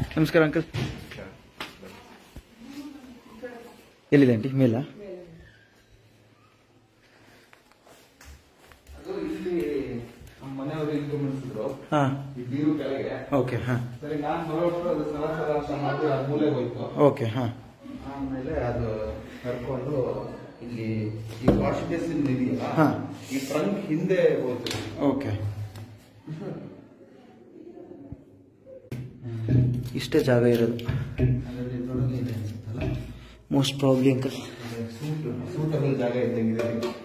ನಮಸ್ಕಾರ ಅಂಕಲ್ ಎಲ್ಲಿದೆ ಆಂಟಿ ಮೇಲ ಅದು ಇಲ್ಲಿ ನಮ್ಮ ಮನೆಯವರು ಇಲ್ಲಿ ಗಮನಿಸಿದ್ರು ಹಾಂ ಈ ಬೀರು ಕೆಳಗೆ ಓಕೆ ಹಾಂ ಸರಿ ನಾನು ಬರೋಷ್ಟು ಅದು ಸಲ ಸಲ ಅಂತ ಮಾಡಿ ಅದು ಮೂಲೆ ಹೋಯ್ತು ಓಕೆ ಹಾಂ ಆಮೇಲೆ ಅದು ಕರ್ಕೊಂಡು ಇಲ್ಲಿ ಈ ವಾಶ್ ಬೇಸಿನ್ ಇದೆಯಲ್ಲ ಹಾ. ಈ ಟ್ರಂಕ್ ಹಿಂದೆ ಹೋಯ್ತು ಓಕೆ ಇಷ್ಟೇ ಜಾಗ ಇರೋದು ಅದರಲ್ಲಿ ಇದ್ರೊಳಗೆ ಇದೆ ಅನ್ಸುತ್ತಲ್ಲ most probably uncle suit suitable ಜಾಗ ಇದ್ದಂಗಿದೆ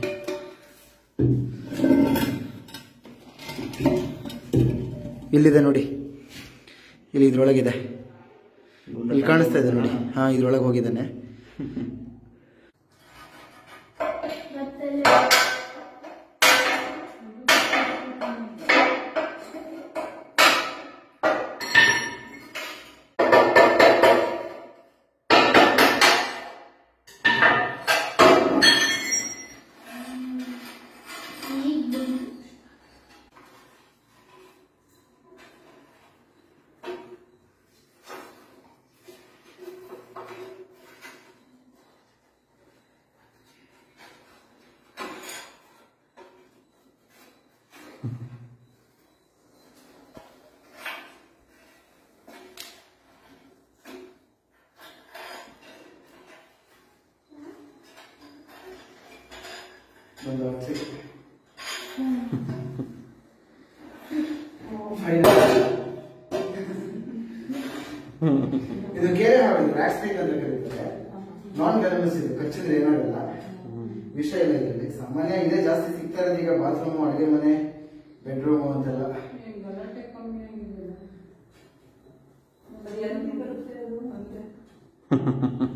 ಇಲ್ಲಿದೆ ನೋಡಿ ಇಲ್ಲಿ ಇದ್ರೊಳಗಿದೆ ಇಲ್ಲಿ ಕಾಣಿಸ್ತಾ ಇದೆ ನೋಡಿ ಹಾಂ ಇದ್ರೊಳಗೆ ಹೋಗಿದ್ದಾನೆ ಇದು ಕೇರೆ ಹಾವಿದು ರ್ಯಾಟ್ ಸ್ನೇಕ್ ಅಂತ ಕರೀತಾರೆ ನಾನ್ ವೆನಮಸ್ ಇದು ಕಚ್ಚಿದ್ರೆ ಏನಾಗಲ್ಲ ವಿಷ ಇಲ್ಲ ಇದರಲ್ಲಿ ಸಾಮಾನ್ಯ ಇದೇ ಜಾಸ್ತಿ ಸಿಗ್ತಾ ಇರೋದು ಈಗ ಬಾತ್ರೂಮ್ ಅಡುಗೆ ಮನೆ ಬೆಡ್ರೂಮ್ ಅಂತೆಲ್ಲ ಗಲಾಟೆ ಕಮ್ಮಿ ಆಗಿದೆ ಅದು ಎಲ್ಲಿ ಬರುತ್ತೆ ಅದು ಅಂತೆ